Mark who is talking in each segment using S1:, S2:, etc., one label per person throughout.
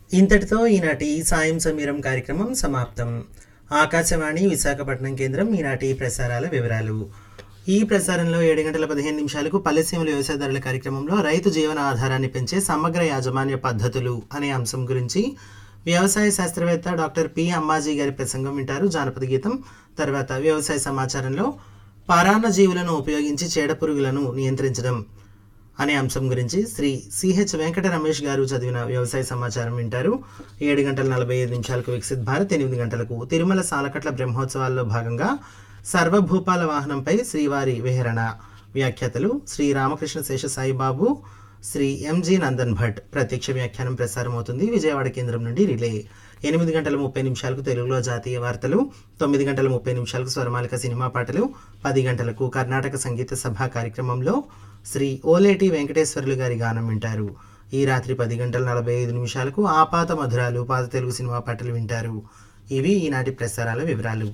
S1: ఇంతటితో ఈనాటి సాయం సమీరం కార్యక్రమం సమాప్తం ఆకాశవాణి విశాఖపట్నం కేంద్రం ఈనాటి ప్రసారాల వివరాలు ఈ ప్రసారంలో ఏడు గంటల పదిహేను నిమిషాలకు పల్లెసీమల వ్యవసాయదారుల కార్యక్రమంలో రైతు జీవన ఆధారాన్ని పెంచే సమగ్ర యాజమాన్య పద్ధతులు అనే అంశం గురించి వ్యవసాయ శాస్త్రవేత్త డాక్టర్ పి అమ్మాజీ గారి ప్రసంగం వింటారు జానపద గీతం తర్వాత వ్యవసాయ సమాచారంలో పరాన్న జీవులను ఉపయోగించి చీడ పురుగులను నియంత్రించడం అనే అంశం గురించి శ్రీ సిహెచ్ వెంకట రమేష్ గారు చదివిన వ్యవసాయ సమాచారం వింటారు ఏడు గంటల నలభై ఐదు నిమిషాలకు వికసిత్ భారత్ ఎనిమిది గంటలకు తిరుమల సాలకట్ల బ్రహ్మోత్సవాల్లో భాగంగా సర్వభూపాల వాహనంపై శ్రీవారి విహరణ వ్యాఖ్యాతలు శ్రీ రామకృష్ణ శేషసాయి బాబు శ్రీ ఎంజి నందన్ భట్ ప్రత్యక్ష వ్యాఖ్యానం ప్రసారం అవుతుంది విజయవాడ కేంద్రం నుండి రిలే ఎనిమిది గంటల ముప్పై నిమిషాలకు తెలుగులో జాతీయ వార్తలు తొమ్మిది గంటల ముప్పై నిమిషాలకు స్వరమాలిక సినిమా పాటలు పది గంటలకు కర్ణాటక సంగీత సభ కార్యక్రమంలో శ్రీ ఓలేటి వెంకటేశ్వర్లు గారి గానం వింటారు ఈ రాత్రి పది గంటల నలభై ఐదు నిమిషాలకు ఆపాత మధురాలు పాత తెలుగు సినిమా పాటలు వింటారు ఇవి ఈనాటి ప్రసారాల వివరాలు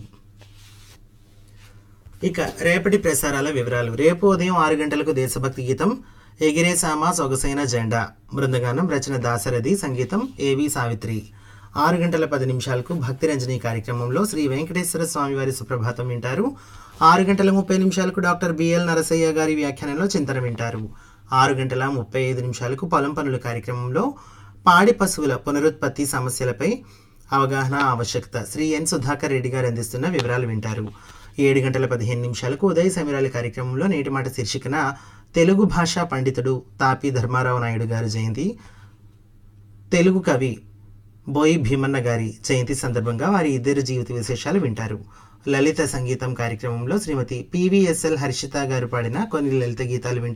S1: ఇక రేపటి ప్రసారాల వివరాలు రేపు ఉదయం ఆరు గంటలకు దేశభక్తి గీతం ఎగిరే సామా సొగసైన జెండా బృందగానం రచన దాసరథి సంగీతం ఏవి సావిత్రి ఆరు గంటల పది నిమిషాలకు భక్తి రంజని కార్యక్రమంలో శ్రీ వెంకటేశ్వర స్వామి వారి సుప్రభాతం వింటారు ఆరు గంటల ముప్పై నిమిషాలకు డాక్టర్ బిఎల్ నరసయ్య గారి వ్యాఖ్యానంలో చింతన వింటారు ఆరు గంటల ముప్పై ఐదు నిమిషాలకు పొలం పనుల కార్యక్రమంలో పాడి పశువుల పునరుత్పత్తి సమస్యలపై అవగాహన ఆవశ్యకత శ్రీ ఎన్ సుధాకర్ రెడ్డి గారు అందిస్తున్న వివరాలు వింటారు ఏడు గంటల పదిహేను నిమిషాలకు ఉదయ సమీరాల కార్యక్రమంలో నేటి మాట శీర్షికన తెలుగు భాషా పండితుడు తాపి ధర్మారావు నాయుడు గారి జయంతి తెలుగు కవి బోయి భీమన్న గారి జయంతి సందర్భంగా వారి ఇద్దరు జీవిత విశేషాలు వింటారు లలిత సంగీతం కార్యక్రమంలో శ్రీమతి పివిఎస్ఎల్ హర్షిత గారు పాడిన కొన్ని లలిత గీతాలు వింటారు